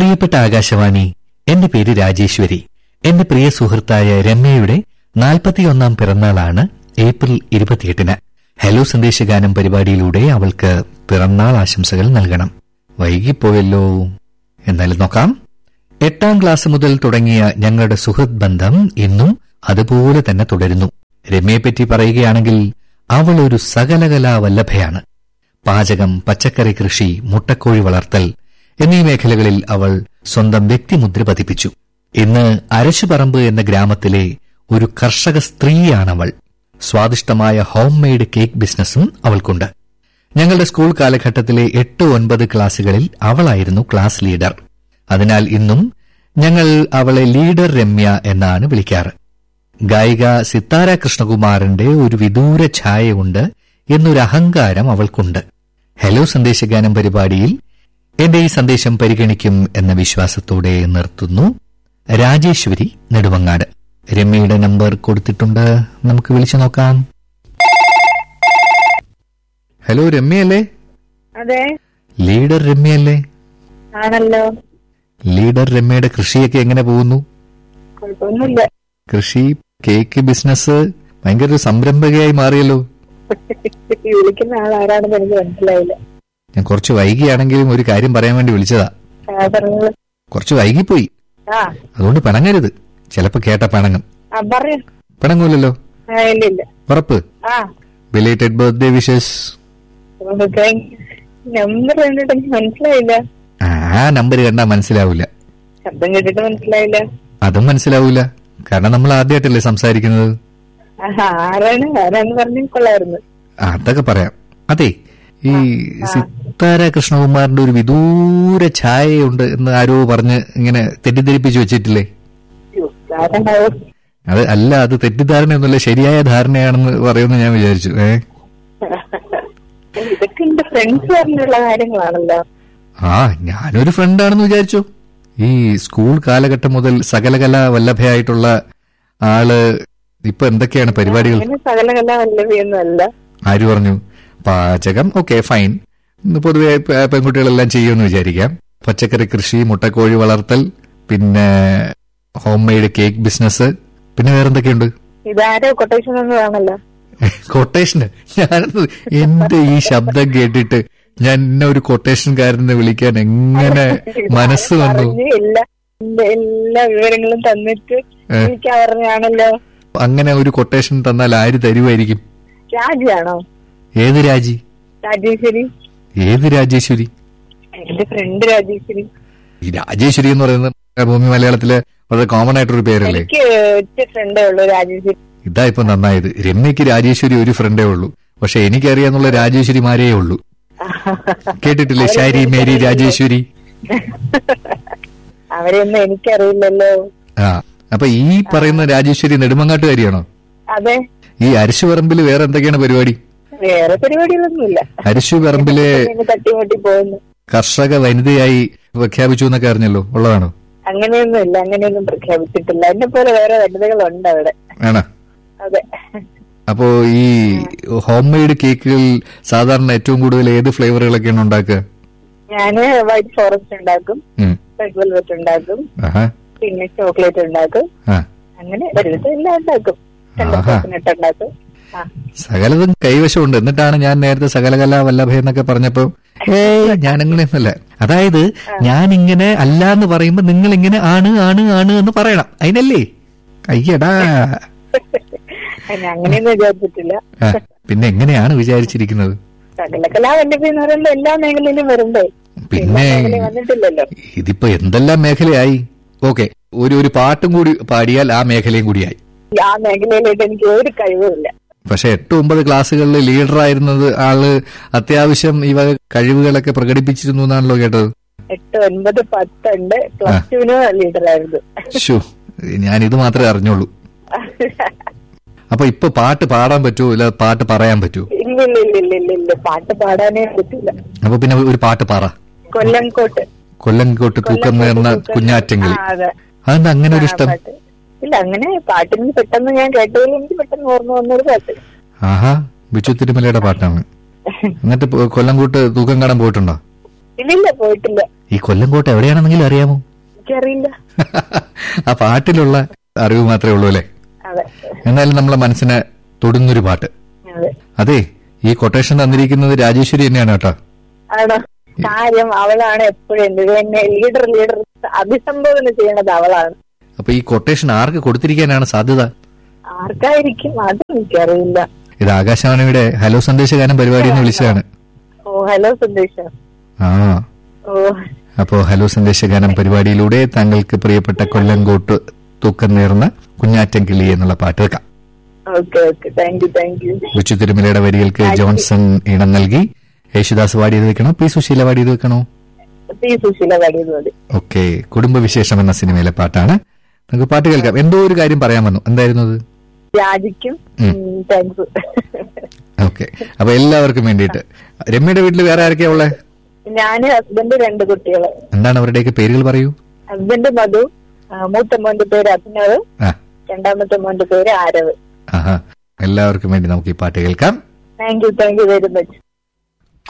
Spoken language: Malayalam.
പ്രിയപ്പെട്ട ആകാശവാണി എന്റെ പേര് രാജേശ്വരി എന്റെ പ്രിയ സുഹൃത്തായ രമ്യയുടെ നാൽപ്പത്തിയൊന്നാം പിറന്നാളാണ് ഏപ്രിൽ ഇരുപത്തിയെട്ടിന് ഹലോ സന്ദേശഗാനം പരിപാടിയിലൂടെ അവൾക്ക് പിറന്നാൾ ആശംസകൾ നൽകണം വൈകിപ്പോയല്ലോ എന്നാലും നോക്കാം എട്ടാം ക്ലാസ് മുതൽ തുടങ്ങിയ ഞങ്ങളുടെ സുഹൃത്ത് ബന്ധം ഇന്നും അതുപോലെ തന്നെ തുടരുന്നു രമ്യയെപ്പറ്റി പറയുകയാണെങ്കിൽ അവൾ ഒരു സകലകലാ വല്ലഭയാണ് പാചകം പച്ചക്കറി കൃഷി മുട്ടക്കോഴി വളർത്തൽ എന്നീ മേഖലകളിൽ അവൾ സ്വന്തം വ്യക്തിമുദ്ര പതിപ്പിച്ചു ഇന്ന് അരശുപറമ്പ് എന്ന ഗ്രാമത്തിലെ ഒരു കർഷക സ്ത്രീയാണവൾ സ്വാദിഷ്ടമായ ഹോം മെയ്ഡ് കേക്ക് ബിസിനസ്സും അവൾക്കുണ്ട് ഞങ്ങളുടെ സ്കൂൾ കാലഘട്ടത്തിലെ എട്ട് ഒൻപത് ക്ലാസുകളിൽ അവളായിരുന്നു ക്ലാസ് ലീഡർ അതിനാൽ ഇന്നും ഞങ്ങൾ അവളെ ലീഡർ രമ്യ എന്നാണ് വിളിക്കാറ് ഗായിക സിത്താര കൃഷ്ണകുമാറിന്റെ ഒരു വിദൂര ഛായയുണ്ട് എന്നൊരു അഹങ്കാരം അവൾക്കുണ്ട് ഹലോ സന്ദേശഗാനം പരിപാടിയിൽ എന്റെ ഈ സന്ദേശം പരിഗണിക്കും എന്ന വിശ്വാസത്തോടെ നിർത്തുന്നു രാജേശ്വരി നെടുവങ്ങാട് രമ്യയുടെ നമ്പർ കൊടുത്തിട്ടുണ്ട് നമുക്ക് വിളിച്ചു നോക്കാം ഹലോ രമ്യയല്ലേ അതെ ലീഡർ രമ്യയല്ലേ ആണല്ലോ ലീഡർ രമ്യയുടെ കൃഷിയൊക്കെ എങ്ങനെ പോകുന്നു കുഴപ്പമൊന്നുമില്ല കൃഷി കേക്ക് ബിസിനസ് ഭയങ്കര ഒരു സംരംഭകയായി മാറിയല്ലോ ഈ വിളിക്കുന്ന ആൾ ആരാണെന്ന് എനിക്ക് മനസ്സിലായില്ല ഞാൻ കുറച്ച് വൈകിയാണെങ്കിലും ഒരു കാര്യം പറയാൻ വേണ്ടി വിളിച്ചതാ ആ പറഞ്ഞോളൂ കുറച്ച് വൈകിപ്പോയി ആ അതുകൊണ്ട് പിണങ്ങരുത് ചിലപ്പോ കേട്ട പിണങ്ങും ആ പറയൂ പിണങ്ങൂലല്ലോ ആ ഇല്ല ഇല്ല ഉറപ്പ് ആ ബിലേറ്റഡ് ബർത്ത്ഡേ വിഷസ് നമ്പർ കണ്ടിട്ട് എനിക്ക് മനസ്സിലായില്ല ആ നമ്പർ കണ്ടാ മനസ്സിലാവൂല ശബ്ദം കേട്ടിട്ട് മനസ്സിലായില്ല അതും മനസ്സിലാവൂല കാരണം നമ്മൾ ആദ്യമായിട്ടല്ലേ സംസാരിക്കുന്നത് ആ, ആരാണ് ആരാന്ന് പറഞ്ഞു കൊള്ളായിരുന്നു ആ, അതൊക്കെ പറയാം അതെ ഈ സിത്താര കൃഷ്ണകുമാറിന്റെ ഒരു വിദൂര ഛായയുണ്ട് എന്ന് ആരോ പറഞ്ഞ് ഇങ്ങനെ തെറ്റിദ്ധരിപ്പിച്ചു വെച്ചിട്ടില്ലേ അയ്യോ, ആരാണ്ടാവും അത് അല്ല അത് തെറ്റിദ്ധാരണയൊന്നുമല്ല ശരിയായ ധാരണയാണെന്ന് പറയുമെന്ന് ഞാൻ വിചാരിച്ചു ഏ ഇതൊക്കെ എന്റെ ഫ്രണ്ട്സ് പറഞ്ഞിട്ടുള്ള കാര്യങ്ങളാണല്ലോ ആ ഞാനൊരു ഫ്രണ്ടാണെന്ന് വിചാരിച്ചു ഈ സ്കൂൾ കാലഘട്ടം മുതൽ സകലകല വല്ലഭയായിട്ടുള്ള ആള് ഇപ്പൊ എന്തൊക്കെയാണ് പരിപാടികൾ അങ്ങനെ സകല കല വല്ലഭിയൊന്നും അല്ല ആര് പറഞ്ഞു പാചകം ഓക്കെ ഫൈൻ ഇന്ന് പൊതുവെ പെ- പെൺകുട്ടികളെല്ലാം ചെയ്യുമെന്ന് വിചാരിക്കാം പച്ചക്കറി കൃഷി മുട്ടക്കോഴി വളർത്തൽ പിന്നെ ഹോം മെയ്ഡ് കേക്ക് ബിസിനസ് പിന്നെ വേറെന്തൊക്കെയുണ്ട് ഇതാരോ കൊട്ടേഷൻ എന്നതാണല്ലോ കൊട്ടേഷന് ഞാൻ എന്റെ ഈ ശബ്ദം കേട്ടിട്ട് ഞാൻ എന്നെ ഒരു കൊട്ടേഷൻകാരനെ വിളിക്കാൻ എങ്ങനെ മനസ്സ് വന്നു പറഞ്ഞ് എല്ലാ എന്റെ എല്ലാ വിവരങ്ങളും തന്നിട്ട് ഏ. എനിക്ക് പറഞ്ഞാണല്ലോ അങ്ങനെ ഒരു കൊട്ടേഷൻ തന്നാൽ ആര് തരുമായിരിക്കും രാജിയാണോ ഏത് രാജി രാജേശ്വരി ഏത് രാജേശ്വരി എന്റെ ഫ്രണ്ട് രാജേശ്വരി ഈ രാജേശ്വരി എന്ന് പറയുന്നത് ഭൂമി മലയാളത്തിലെ വളരെ കോമൺ ആയിട്ടൊരു പേരല്ലേ എനിക്ക് ഒറ്റ ഫ്രണ്ടേ ഉള്ളൂ രാജേശ്വരി ഇതാ ഇപ്പൊ നന്നായത് രമ്യക്ക് രാജേശ്വരി ഒരു ഫ്രണ്ടേ ഉള്ളൂ പക്ഷെ എനിക്കറിയാന്നുള്ള രാജേശ്വരിമാരേ ഉള്ളൂ കേട്ടിട്ടില്ലേ ശാരി മേരി രാജേശ്വരി അവരെയൊന്നും എനിക്കറിയില്ലല്ലോ ആ അപ്പൊ ഈ പറയുന്ന രാജേശ്വരി നെടുമങ്ങാട്ടുകാരിയാണോ അതെ ഈ അരിശുപറമ്പില് വേറെ എന്തൊക്കെയാണ് പരിപാടി വേറെ പരിപാടികളൊന്നുമില്ല അരിശുപറമ്പിലെ ഇങ്ങനെ തട്ടിമുട്ടി പോകുന്നു കർഷക വനിതയായി പ്രഖ്യാപിച്ചു എന്നൊക്കെ അറിഞ്ഞല്ലോ ഉള്ളതാണോ അങ്ങനെയൊന്നുമില്ല അങ്ങനെയൊന്നും പ്രഖ്യാപിച്ചിട്ടില്ല എന്നെ പോലെ വേറെ വനിതകളുണ്ട് അവിടെ ആണോ അതെ അപ്പോ ഈ ഹോം മെയ്ഡ് കേക്കുകൾ സാധാരണ ഏറ്റവും കൂടുതൽ ഏത് ഫ്ലേവറുകളൊക്കെയാണ് ഉണ്ടാക്കുക ഞാന് വൈറ്റ് ഫോറസ്റ്റ് ഉണ്ടാക്കും ഉം. റെഡ് വെൽവെറ്റ് ഉണ്ടാക്കും ആഹാ പിന്നെ ചോക്ലേറ്റ് ഉണ്ടാക്കും ആ അങ്ങനെ ഒരുവിധം എല്ലാം ഉണ്ടാക്കും ആഹാ. കോക്കനട്ട് ഉണ്ടാക്കും ആ സകലതും കൈവശമുണ്ട് എന്നിട്ടാണ് ഞാൻ നേരത്തെ സകലകല വല്ലഭ എന്നൊക്കെ പറഞ്ഞപ്പോ ഏയ് ഞാൻ അങ്ങനെയൊന്നുമല്ല അതായത് ഞാൻ ഇങ്ങനെ അല്ല എന്ന് പറയുമ്പോ നിങ്ങൾ ഇങ്ങനെ ആണ് ആണ് ആണ് എന്ന് പറയണം അതിനല്ലേ അയ്യടാ ഞാൻ അങ്ങനെയൊന്നും വിചാരിച്ചിട്ടില്ല ആ, പിന്നെ എങ്ങനെയാണ് വിചാരിച്ചിരിക്കുന്നത് സകല കലാവല്ലഭി എന്ന് പറയുമ്പോ എല്ലാ മേഖലയിലും വരുമ്പേ പിന്നെ മേഖല വന്നിട്ടില്ലല്ലോ ഇതിപ്പോ എന്തെല്ലാം മേഖലയായി ഓക്കെ ഒരു ഒരു പാട്ടും കൂടി പാടിയാൽ ആ മേഖലയും കൂടിയായി ആ മേഖലയിലായിട്ട് എനിക്ക് ഒരു കഴിവുമില്ല പക്ഷെ എട്ട് ഒമ്പത് ക്ലാസ്സുകളിൽ ലീഡറായിരുന്നത് ആള് അത്യാവശ്യം ഈ വക കഴിവുകളൊക്കെ പ്രകടിപ്പിച്ചിരുന്നു എന്നാണല്ലോ കേട്ടത് എട്ട് ഒൻപത് പത്തുണ്ട് പ്ലസ് ടുവിന് ലീഡറായിരുന്നു ഷോ ഞാൻ ഇത് മാത്രമേ അറിഞ്ഞുള്ളൂ അപ്പൊ ഇപ്പൊ പാട്ട് പാടാൻ പറ്റുമോ ഇല്ല പാട്ട് പറയാൻ പറ്റുമോ ഇല്ല ഇല്ല ഇല്ല ഇല്ല ഇല്ല ഇല്ല പാട്ട് പാടാനേ പറ്റില്ല അപ്പൊ പിന്നെ ഒരു പാട്ട് പറ കൊല്ലംകോട്ട് കൊല്ലംകോട്ട് തൂക്കം നേർന്ന കുഞ്ഞാറ്റെങ്കിലി ആ, അതെ അതെന്താ അങ്ങനെ ഒരു ആ, ഇഷ്ടം പാട്ട്. ഇല്ല അങ്ങനെ പാട്ടിന് പെട്ടെന്ന് ഞാൻ കേട്ടതിൽ എനിക്ക് പെട്ടെന്ന് ഓർമ്മ വന്നൊരു പാട്ട് ആഹാ ബിച്ചു തിരുമലയുടെ പാട്ടാണ് എന്നിട്ട് ഇപ്പൊ കൊല്ലംകോട്ട് തൂക്കം കാണാൻ പോയിട്ടുണ്ടോ ഇല്ലില്ല പോയിട്ടില്ല ഈ കൊല്ലംകോട്ട എവിടെയാണെന്നെങ്കിലും അറിയാമോ എനിക്കറിയില്ല ആ പാട്ടിലുള്ള അറിവ് മാത്രമേ ഉള്ളൂ അല്ലേ അതെ എന്നാലും നമ്മളെ മനസ്സിനെ തൊടുന്നൊരു പാട്ട് അതെ അതെ ഈ കൊട്ടേഷൻ തന്നിരിക്കുന്നത് രാജേശ്വരി തന്നെയാണ് കേട്ടോ ആണോ കാര്യം അവളാണ് എപ്പോഴും എന്ത് എന്നെ ലീഡർ ലീഡർ അഭിസംബോധന ചെയ്യണത് അവളാണ് അപ്പൊ ഈ കൊട്ടേഷൻ ആർക്ക് കൊടുത്തിരിക്കാനാണ് സാധ്യത ആർക്കായിരിക്കും അത് എനിക്കറിയില്ല ഇത് ആകാശവാണിയുടെ ഹലോ സന്ദേശഗാനം പരിപാടി എന്ന് വിളിച്ചതാണ് ഓ ഹലോ സന്ദേശം ആ ഓ അപ്പോ ഹലോ സന്ദേശഗാനം പരിപാടിയിലൂടെ താങ്കൾക്ക് പ്രിയപ്പെട്ട കൊല്ലംകോട്ട് തൂക്കം നേർന്ന കുഞ്ഞാറ്റം കിളി എന്നുള്ള പാട്ട് വെക്കാം okay okay thank you thank you ഉച്ചു തിരുമലയുടെ വരികൾക്ക് ജോൺസൺ ഇണം നൽകി യേശുദാസ് പാടിയത് വെക്കണോ പി സുശീല പാടിയത് വെക്കണോ പി സുശീല പാടിയത് മതി ഓക്കെ കുടുംബവിശേഷം എന്ന സിനിമയിലെ പാട്ടാണ് നമുക്ക് പാട്ട് കേൾക്കാം എന്തോ ഒരു കാര്യം പറയാൻ വന്നു എന്തായിരുന്നു അത് രാജിക്കും ഉം. താങ്ക്സ് ഓക്കെ അപ്പൊ എല്ലാവർക്കും വേണ്ടിയിട്ട് രമ്യയുടെ വീട്ടിൽ വേറെ ആരൊക്കെയാ ഉള്ളത് ഞാന് ഹസ്ബൻഡ് രണ്ട് കുട്ടികള് എന്താണ് അവരുടെയൊക്കെ പേരുകൾ പറയൂ ഹസ്ബൻഡ് മധു ആ, മൂത്ത മോന്റെ പേര് അഭിനവ് ആ രണ്ടാമത്തെ മോന്റെ പേര് ആരവ് ആഹാ എല്ലാവർക്കും വേണ്ടി നമുക്ക് ഈ പാട്ട് കേൾക്കാം thank you thank you very much